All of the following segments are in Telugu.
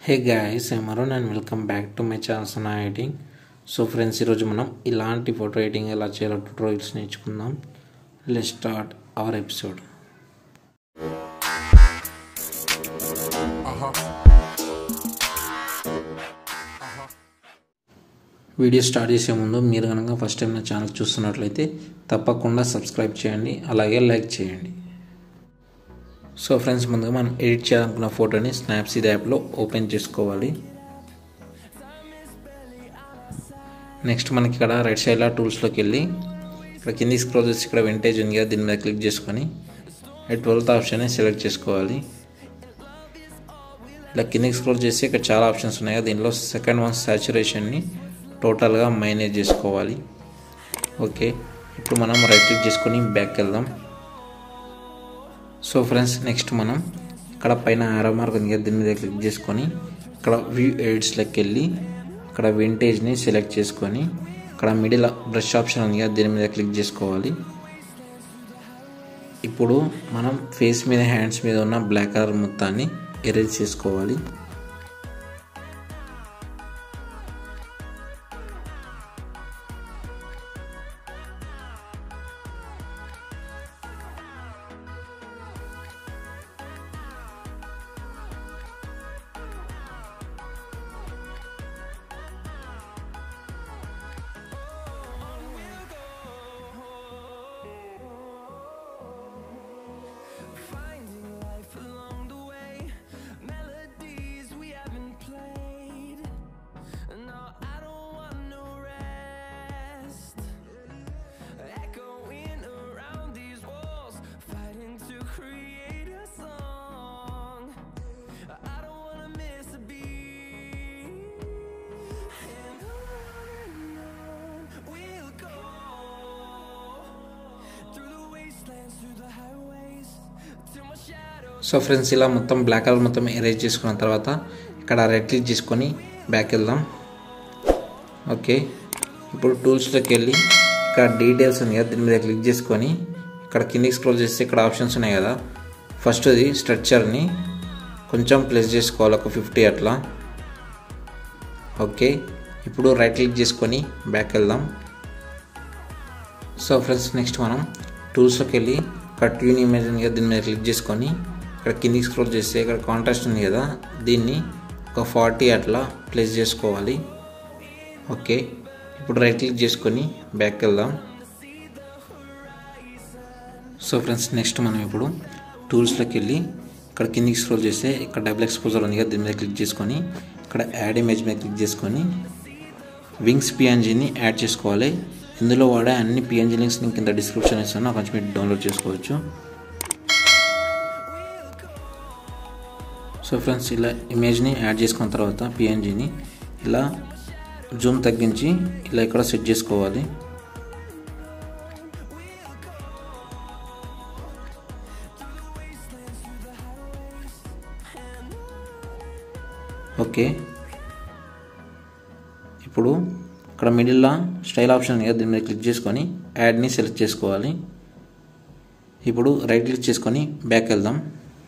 Hey guys I'm Arun and welcome back to my channel Sana editing so friends ఈరోజు మనం ఇలాంటి ఫోటో ఎడిటింగ్ ఎలా చేయాలో ట్యూటోరియల్స్ నేర్చుకుందాం let start our episode video start చేసే ముందు మీరు కనుక ఫస్ట్ టైం నా ఛానల్ చూస్తున్నట్లయితే తప్పకుండా సబ్స్క్రైబ్ చేయండి అలాగే లైక్ చేయండి సో ఫ్రెండ్స్ ముందుగా మనం ఎడిట్ చేయాలనుకున్న ఫోటోని స్నాప్సీడ్ యాప్లో ఓపెన్ చేసుకోవాలి నెక్స్ట్ మనకి ఇక్కడ రైట్ సైడ్లో టూల్స్లోకి వెళ్ళి ఇక్కడ కింది స్క్రోల్ చేసి ఇక్కడ వింటేజ్ ఉంది కదా దీని మీద క్లిక్ చేసుకొని ట్వెల్త్ ఆప్షన్ సెలెక్ట్ చేసుకోవాలి ఇలా కిందికి స్క్రోల్ చేసి ఇక్కడ చాలా ఆప్షన్స్ ఉన్నాయి కదా దీనిలో సెకండ్ వన్ సాచురేషన్ని టోటల్గా మైనేజ్ చేసుకోవాలి ఓకే ఇప్పుడు మనం రైట్ క్లిక్ చేసుకొని బ్యాక్ వెళ్దాం సో ఫ్రెండ్స్ నెక్స్ట్ మనం ఇక్కడ పైన ఆరో మార్క్ ఉంది కదా దీని మీద క్లిక్ చేసుకొని ఇక్కడ వ్యూ ఎడిట్స్లోకి వెళ్ళి ఇక్కడ వింటేజ్ని సెలెక్ట్ చేసుకొని ఇక్కడ మిడిల్ బ్రష్ ఆప్షన్ ఉంది కదా దీని మీద క్లిక్ చేసుకోవాలి ఇప్పుడు మనం ఫేస్ మీద హ్యాండ్స్ మీద ఉన్న బ్లాక్ కలర్ మొత్తాన్ని ఎరేజ్ చేసుకోవాలి Finding life along the way, melodies we haven't played. No, I don't want no rest. Echoing around these walls, fighting to create a song. I don't wanna miss a beat. And on and on we'll go through the wastelands, through the highways, till my shadow. So friends ఇలా మొత్తం బ్లాక్ కలర్ మొత్తం ఎరేజ్ చేసుకున్న తర్వాత ఇక్కడ రెడ్ క్లిక్ చేసుకొని బ్యాక్ వెళ్దాం ఓకే ఇప్పుడు టూల్స్లోకి వెళ్ళి ఇక్కడ డీటెయిల్స్ ఉంది కదా దీని మీద క్లిక్ చేసుకొని ఇక్కడ కిందికి స్క్రోల్ చేస్తే ఇక్కడ ఆప్షన్స్ ఉన్నాయి కదా ఫస్ట్ది స్ట్రక్చర్ని కొంచెం ప్లేస్ చేసుకోవాలి ఒక ఫిఫ్టీ అట్లా ఓకే ఇప్పుడు రైట్ క్లిక్ చేసుకొని బ్యాక్ వెళ్దాం సో ఫ్రెండ్స్ నెక్స్ట్ మనం టూల్స్లోకి వెళ్ళి ఇక్కడ ట్యూన్ ఇమేజ్ ఉంది కదా దీని మీద క్లిక్ చేసుకొని ఇక్కడ కిందికి స్క్రోల్ చేస్తే ఇక్కడ కాంట్రాస్ట్ ఉంది కదా దీన్ని ఒక ఫార్టీ అట్లా ప్లేస్ చేసుకోవాలి ఓకే ఇప్పుడు రైట్ క్లిక్ చేసుకొని బ్యాక్ వెళ్దాం సో ఫ్రెండ్స్ నెక్స్ట్ మనం ఇప్పుడు టూల్స్లోకి వెళ్ళి ఇక్కడ కిందికి స్క్రోల్ చేస్తే ఇక్కడ డబుల్ ఎక్స్పోజర్ ఉంది కదా దీని మీద క్లిక్ చేసుకొని ఇక్కడ యాడ్ ఇమేజ్ మీద క్లిక్ చేసుకొని వింగ్స్ పిఎన్జీని యాడ్ చేసుకోవాలి ఇందులో వాడే అన్ని పిఎన్జీ లింక్స్ నేను కింద డిస్క్రిప్షన్ ఇస్తాను కొంచెం మీరు డౌన్లోడ్ చేసుకోవచ్చు సో ఫ్రెండ్స్ ఇలా ఇమేజ్ని యాడ్ చేసుకున్న తర్వాత పిఎన్జీని ఇలా జూమ్ తగ్గించి ఇలా ఇక్కడ సెట్ చేసుకోవాలి ఓకే ఇప్పుడు ఇక్కడ మిడిల్లో స్టైల్ ఆప్షన్ ఉంది కదా దీని మీద క్లిక్ చేసుకొని యాడ్ని సెలెక్ట్ చేసుకోవాలి ఇప్పుడు రైట్ క్లిక్ చేసుకొని బ్యాక్ వెళ్దాం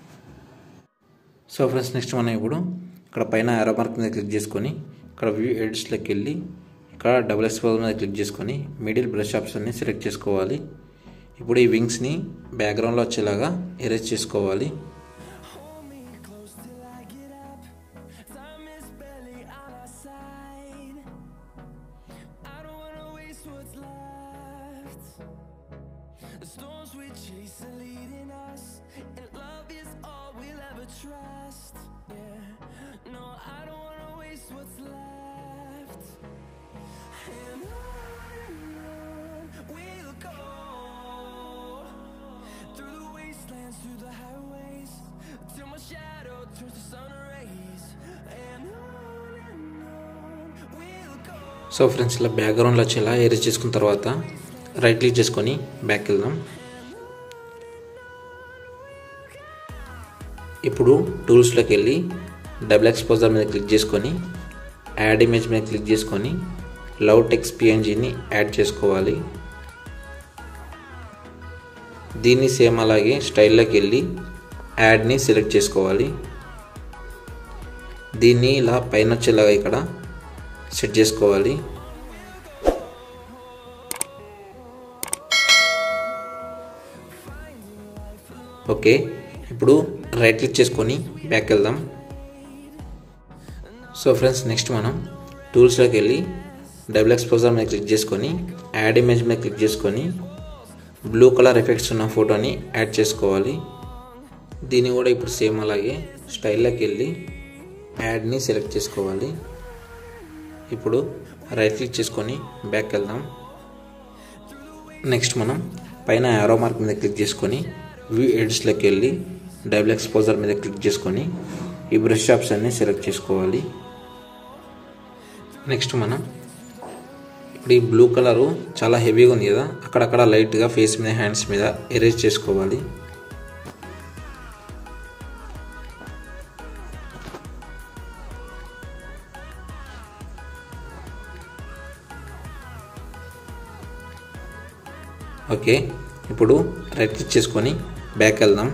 సో ఫ్రెండ్స్ నెక్స్ట్ మనం ఇప్పుడు ఇక్కడ పైన ఎరో మార్క్ మీద క్లిక్ చేసుకొని ఇక్కడ వ్యూ ఎడిట్స్లోకి వెళ్ళి ఇక్కడ డబుల్ ఎక్స్పోజ్ మీద క్లిక్ చేసుకొని మిడిల్ బ్రష్ ఆప్షన్ని సెలెక్ట్ చేసుకోవాలి ఇప్పుడు ఈ వింగ్స్ని బ్యాక్గ్రౌండ్లో వచ్చేలాగా ఎరేజ్ చేసుకోవాలి Hold me close till I get up. Time is barely on our side. I don't wanna waste what's left. The storms we chase are leading us, and love is all we'll ever trust. Yeah, no, I don't wanna waste what's left. And on and on we'll go through the wastelands, through the highways, till my shadow turns to sun rays. And on and on we'll go. So friends ఇలా బ్యాక్గ్రౌండ్లో వచ్చేలా ఎరేజ్ చేసుకున్న తర్వాత రైట్ క్లిక్ చేసుకొని బ్యాక్ వెళ్దాం ఇప్పుడు టూల్స్లోకి వెళ్ళి డబుల్ ఎక్స్పోజర్ మీద క్లిక్ చేసుకొని యాడ్ ఇమేజ్ మీద క్లిక్ చేసుకొని లవ్ టెక్స్ పిఎన్జీని యాడ్ చేసుకోవాలి దీన్ని సేమ్ అలాగే స్టైల్లోకి వెళ్ళి యాడ్ని సెలెక్ట్ చేసుకోవాలి దీన్ని ఇలా పైన వచ్చేలాగా ఇక్కడ సెట్ చేసుకోవాలి ఓకే ఇప్పుడు రైట్ క్లిక్ చేసుకొని బ్యాక్ వెళ్దాం సో ఫ్రెండ్స్ నెక్స్ట్ మనం టూల్స్లోకి వెళ్ళి డబుల్ ఎక్స్పోజర్ మీద క్లిక్ చేసుకొని యాడ్ ఇమేజ్ మీద క్లిక్ చేసుకొని బ్లూ కలర్ ఎఫెక్ట్స్ ఉన్న ఫోటోని యాడ్ చేసుకోవాలి దీన్ని కూడా ఇప్పుడు సేమ్ అలాగే స్టైల్లోకి వెళ్ళి యాడ్ని సెలెక్ట్ చేసుకోవాలి ఇప్పుడు రైట్ క్లిక్ చేసుకొని బ్యాక్ వెళ్దాం నెక్స్ట్ మనం పైన యారో మార్క్ మీద క్లిక్ చేసుకొని వ్యూ ఎడ్స్లోకి వెళ్ళి డబుల్ ఎక్స్పోజర్ మీద క్లిక్ చేసుకొని ఈ బ్రష్ ఆప్షన్ని సెలెక్ట్ చేసుకోవాలి నెక్స్ట్ మనం ఇప్పుడు ఈ బ్లూ కలరు చాలా హెవీగా ఉంది కదా అక్కడక్కడ లైట్గా ఫేస్ మీద హ్యాండ్స్ మీద ఎరేజ్ చేసుకోవాలి ఓకే ఇప్పుడు రైట్ క్లిక్ చేసుకొని బ్యాక్ వెళ్దాం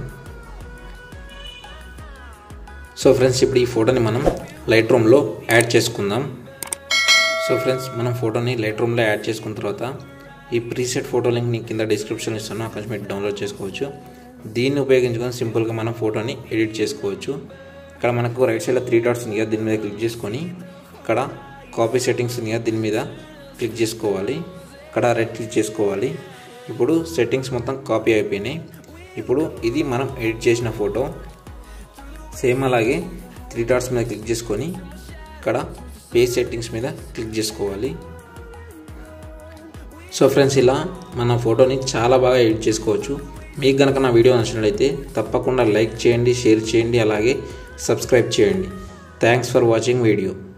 సో ఫ్రెండ్స్ ఇప్పుడు ఈ ఫోటోని మనం లైట్ రూమ్లో యాడ్ చేసుకుందాం సో ఫ్రెండ్స్ మనం ఫోటోని లైట్ రూమ్లో యాడ్ చేసుకున్న తర్వాత ఈ ప్రీసెట్ ఫోటో లింక్ నేను కింద డిస్క్రిప్షన్ ఇస్తాను అక్కడ నుంచి మీరు డౌన్లోడ్ చేసుకోవచ్చు దీన్ని ఉపయోగించుకొని సింపుల్గా మనం ఫోటోని ఎడిట్ చేసుకోవచ్చు ఇక్కడ మనకు రైట్ సైడ్లో త్రీ డాట్స్ ఉంది కదా దీని మీద క్లిక్ చేసుకొని ఇక్కడ కాపీ సెట్టింగ్స్ ఉంది కదా దీని మీద క్లిక్ చేసుకోవాలి ఇక్కడ రైట్ క్లిక్ చేసుకోవాలి ఇప్పుడు సెట్టింగ్స్ మొత్తం కాపీ అయిపోయినాయి ఇప్పుడు ఇది మనం ఎడిట్ చేసిన ఫోటో సేమ్ అలాగే త్రీ డాట్స్ మీద క్లిక్ చేసుకొని ఇక్కడ పేజ్ సెట్టింగ్స్ మీద క్లిక్ చేసుకోవాలి సో ఫ్రెండ్స్ ఇలా మన ఫోటోని చాలా బాగా ఎడిట్ చేసుకోవచ్చు మీకు కనుక నా వీడియో నచ్చినట్లయితే తప్పకుండా లైక్ చేయండి షేర్ చేయండి అలాగే సబ్స్క్రైబ్ చేయండి థ్యాంక్స్ ఫర్ వాచింగ్ వీడియో